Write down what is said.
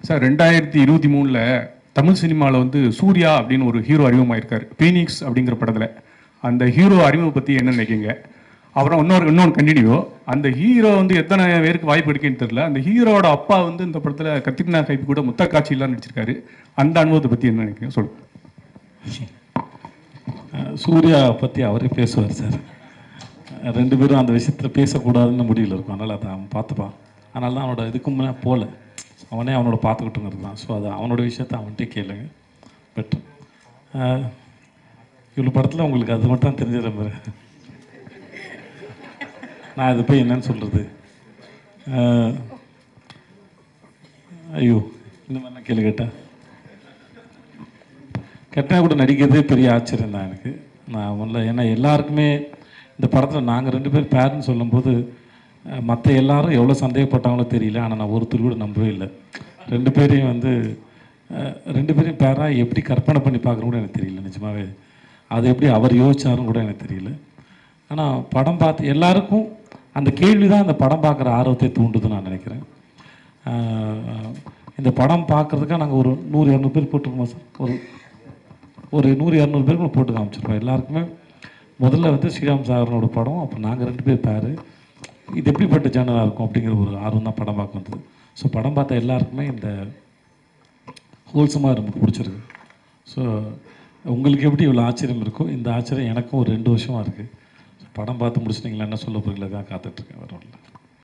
sir ரெண்டாயிரத்தி இருபத்தி மூணில் தமிழ் சினிமாவில் வந்து சூர்யா அப்படின்னு ஒரு ஹீரோ அறிமுகமாயிருக்காரு பீனிக்ஸ் அப்படிங்கிற படத்தில் அந்த ஹீரோ அறிமுகம் பற்றி என்ன நினைக்கிங்க அப்புறம் இன்னொரு இன்னொன்று கண்டினியூ அந்த ஹீரோ வந்து எத்தனை பேருக்கு வாய்ப்பு இருக்குன்னு தெரியல அந்த ஹீரோட அப்பா வந்து இந்த படத்தில் கத்திரினா கைப்பு கூட முத்த காட்சியெல்லாம் நடிச்சிருக்காரு அந்த அனுபவத்தை பற்றி என்ன நினைக்கிறீங்க சொல்லுங்க அஹ் சூர்யா பற்றி அவரே பேசுவார் சார் அஹ் ரெண்டு பேரும் அந்த விஷயத்தில் பேசக்கூடாதுன்னு முடிவில் இருக்கும் அதனால் அதை அவன் பார்த்துப்பான் அதனால தான் அவனோட இதுக்கு முன்னே போகல அவனே அவனோட பார்த்துக்கிட்டுங்கிறது தான் ஸோ அது அவனோட விஷயத்த அவன்கிட்டே கேளுங்க பட் இவ்வளோ படத்தில் உங்களுக்கு அது மட்டும் தான் தெரிஞ்சிட மாதிரி நான் இது போய் என்னன்னு சொல்கிறது ஐயோ இந்த மாதிரி கேள்வி கேட்டேன் கெட்டா கூட நடிக்கிறதே பெரிய ஆச்சரியம் தான் எனக்கு நான் முதல்ல ஏன்னா எல்லாருக்குமே இந்த படத்தில் நாங்கள் ரெண்டு பேர் பேருன்னு சொல்லும்போது மற்ற எல்லாரும் எவ்வளோ சந்தேகப்பட்டாங்களோ தெரியல ஆனால் நான் ஒருத்தர் கூட நம்பவே இல்லை ரெண்டு பேரையும் வந்து அஹ், ரெண்டு பேரையும் பேராக எப்படி கற்பனை பண்ணி பார்க்குறோம் கூட எனக்கு தெரியல நிஜமாவே அது எப்படி அவர் யோசிச்சாருன்னு கூட எனக்கு தெரியல ஆனால் படம் பார்த்து எல்லாருக்கும் அந்த கேள்வி தான் அந்த படம் பார்க்குற ஆர்வத்தை தூண்டுதுன்னு நான் நினைக்கிறேன் அஹ், இந்த படம் பார்க்குறதுக்காக நாங்கள் ஒரு நூறு இரநூறு பேர் போட்டிருக்கோமா சார் ஒரு ஒரு நூறு இரநூறு பேருக்கு போட்டு காமிச்சிருப்போம் எல்லாருக்குமே முதல்ல வந்து ஸ்ரீராம் சாகரனோட படம் அப்போ நாங்கள் ரெண்டு பேர் பேர் இது எப்படிப்பட்ட ஜேனலாக இருக்கும் அப்படிங்கிற ஒரு ஆர்வம் தான் படம் பார்க்க வந்தது ஸோ படம் பார்த்த எல்லாருக்குமே இந்த ஹோல்சமாக ரொம்ப பிடிச்சிருக்கு ஸோ உங்களுக்கு எப்படி இவ்வளோ ஆச்சரியம் இருக்கோ இந்த ஆச்சரியம் எனக்கும் ஒரு ரெண்டு வருஷமாக இருக்குது படம் பார்த்து முடிச்சிட்டிங்களா என்ன சொல்ல போகிறீங்களா தான் காத்துட்ருக்கேன் வேறு ஒன்றும் இல்லை